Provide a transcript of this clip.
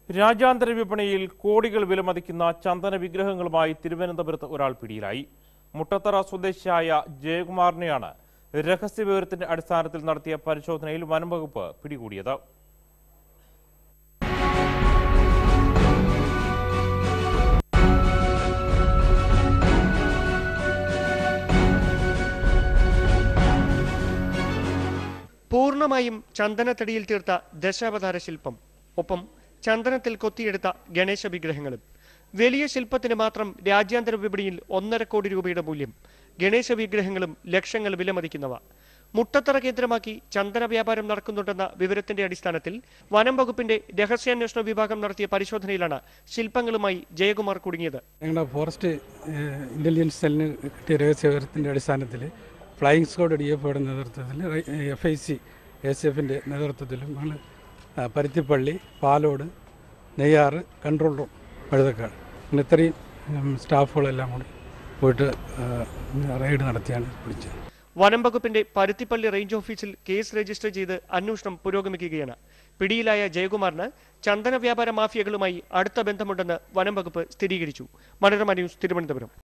രാജ്യാന്തര വിപണിയിൽ കോടികൾ വിലമതിക്കുന്ന ചന്ദന വിഗ്രഹങ്ങളുമായി തിരുവനന്തപുരത്ത് ഒരാൾ പിടിയിലായി മുട്ടത്തറ സ്വദേശിയായ ജയകുമാറിനെയാണ് രഹസ്യവിവരത്തിന്റെ അടിസ്ഥാനത്തിൽ നടത്തിയ പരിശോധനയിൽ വനംവകുപ്പ് പിടികൂടിയത് പൂർണ്ണമായും ചന്ദനത്തടിയിൽ തീർത്ത ദശാവതാര ശില്പം ഒപ്പം ചന്ദനത്തിൽ കൊത്തിയെടുത്ത ഗണേശ വിഗ്രഹങ്ങളും വലിയ ശില്പത്തിന് മാത്രം രാജ്യാന്തര വിപണിയിൽ ഒന്നര കോടി രൂപയുടെ മൂല്യം ഗണേശ വിഗ്രഹങ്ങളും ലക്ഷങ്ങൾ വിലമതിക്കുന്നവ മുട്ടത്തറ കേന്ദ്രമാക്കി ചന്ദന വ്യാപാരം നടക്കുന്നുണ്ടെന്ന വിവരത്തിന്റെ അടിസ്ഥാനത്തിൽ വനം വകുപ്പിന്റെ രഹസ്യാന്വേഷണ വിഭാഗം നടത്തിയ പരിശോധനയിലാണ് ശില്പങ്ങളുമായി ജയകുമാർ കുടുങ്ങിയത് ഞങ്ങളുടെ ഫോറസ്റ്റ് ഏഹ്, ഇന്റലിജൻസ് സെല്ലിന് കിട്ടിയ രഹസ്യവിവരത്തിൻ്റെ അടിസ്ഥാനത്തിൽ ഫ്ലൈയിങ് സ്ക്വാഡ് ഡി എഫ് ഒയുടെ നേതൃത്വത്തിൽ എഫ് ഐ സി എസ് എഫിൻ്റെ നേതൃത്വത്തിലും ഞങ്ങൾ ആ, പരുത്തിപ്പള്ളി പാലോട് നെയ്യാറ് കൺട്രോൾ റൂം പഴുതക്കാട് അങ്ങനെ ഇത്രയും ഉം, സ്റ്റാഫുകളെല്ലാം കൂടി പോയിട്ട് ആ, റെയ്ഡ് നടത്തിയാണ് പിടിച്ചത് വനം വകുപ്പിന്റെ പരുത്തിപ്പള്ളി റേഞ്ച് ഓഫീസിൽ കേസ് രജിസ്റ്റർ ചെയ്ത് അന്വേഷണം പുരോഗമിക്കുകയാണ് പിടിയിലായ ജയകുമാറിന് ചന്ദന വ്യാപാര മാഫിയകളുമായി അടുത്ത ബന്ധമുണ്ടെന്ന് വനം വകുപ്പ് സ്ഥിരീകരിച്ചു മനോരമ ന്യൂസ് തിരുവനന്തപുരം